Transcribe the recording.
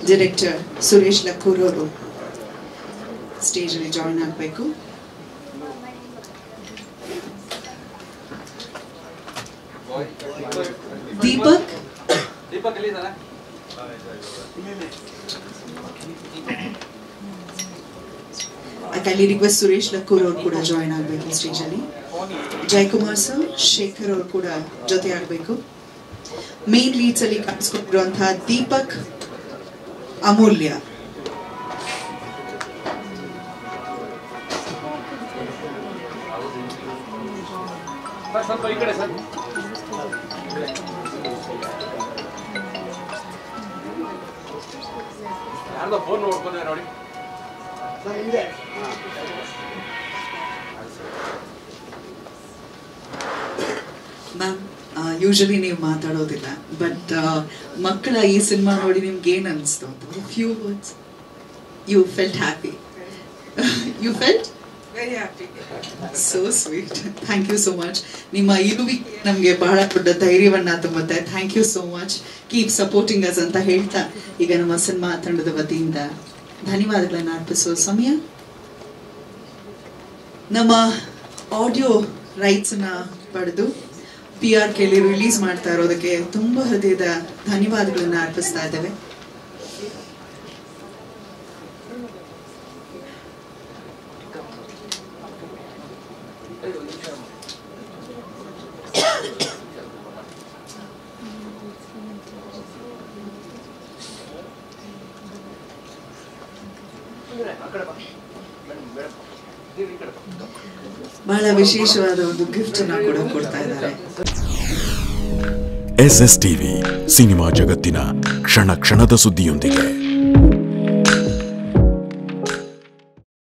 director Suresh ಲಕ್ಕೂರ್ ಅವರು ಸ್ಟೇಜಲ್ಲಿ join ಆಗಬೇಕು ದೀಪಕ್ ದೀಪಕ್ ಎಲ್ಲಿದ್ದಾನೆ ಅಲ್ಲಿ ರಿಕ್ವೆಸ್ಟ್ ಸುರೇಶ್ ಲಕ್ಕೂರ್ ಅವರು ಕೂಡ ಜಾಯಿನ್ ಆಗಬೇಕು ಸ್ಟೇಜಲ್ಲಿ ಜಯಕುಮಾರ್ ಸರ್ ಶೇಖರ್ ಅವರು ಕೂಡ ಜೊತೆ ಆಗಬೇಕು ಮೇನ್ ಲೀಡ್ಸ್ ಅಲ್ಲಿ ಕಾಣಿಸ್ಕೊಂಡಿರುವಂತಹ ದೀಪಕ್ ಅಮೂಲ್ಯ ಸರ್ ಸ್ವಲ್ಪ ಈ ಕಡೆ ಸರ್ ಯಾರ್ದೋ ಫೋನ್ ನೋಡ್ಕೊಂಡೆ ನೋಡಿ ಮ್ಯಾಮ್ ಯೂಶಲಿ ನೀವು ಮಾತಾಡೋದಿಲ್ಲ ಬಟ್ ಮಕ್ಕಳ ಈ ಸಿನಿಮಾ ನೋಡಿ ನಿಮ್ಗೆ ಏನ್ ಅನಿಸ್ತು ಅಂತ few words you felt happy you felt very happy so sweet thank you so much ನಿಮ್ಮ ಇರುವಿಕೆ ನಮಗೆ ಬಹಳ ದೊಡ್ಡ ಧೈರ್ಯವನ್ನ ತುಂಬುತ್ತೆ thank you so much keep supporting us ಅಂತ ಹೇಳ್ತಾ ಈಗ ನಮ್ಮ ಸಿನಿಮಾ ತಂಡದ ವತಿಯಿಂದ ಧನ್ಯವಾದಗಳನ್ನ ಅರ್ಪಿಸುವ ಸಮಯ ನಮ್ಮ ಆಡಿಯೋ ರೈಟ್ಸ್ ನ ಪಡೆದು ಪಿ ಆರ್ ಕೆಲಿ ರಿಲೀಸ್ ಮಾಡ್ತಾ ಇರೋದಕ್ಕೆ ತುಂಬಾ ಹೃದಯದ ಧನ್ಯವಾದಗಳನ್ನ ಅರ್ಪಿಸ್ತಾ ಇದ್ದೇವೆ ಬಹಳ ವಿಶೇಷವಾದ ಒಂದು ಗಿಫ್ಟ್ ಅನ್ನ ಕೂಡ ಕೊಡ್ತಾ ಇದ್ದಾರೆ ಎಸ್ ಎಸ್ ಟಿವಿ ಸಿನಿಮಾ ಜಗತ್ತಿನ ಕ್ಷಣ ಕ್ಷಣದ ಸುದ್ದಿಯೊಂದಿಗೆ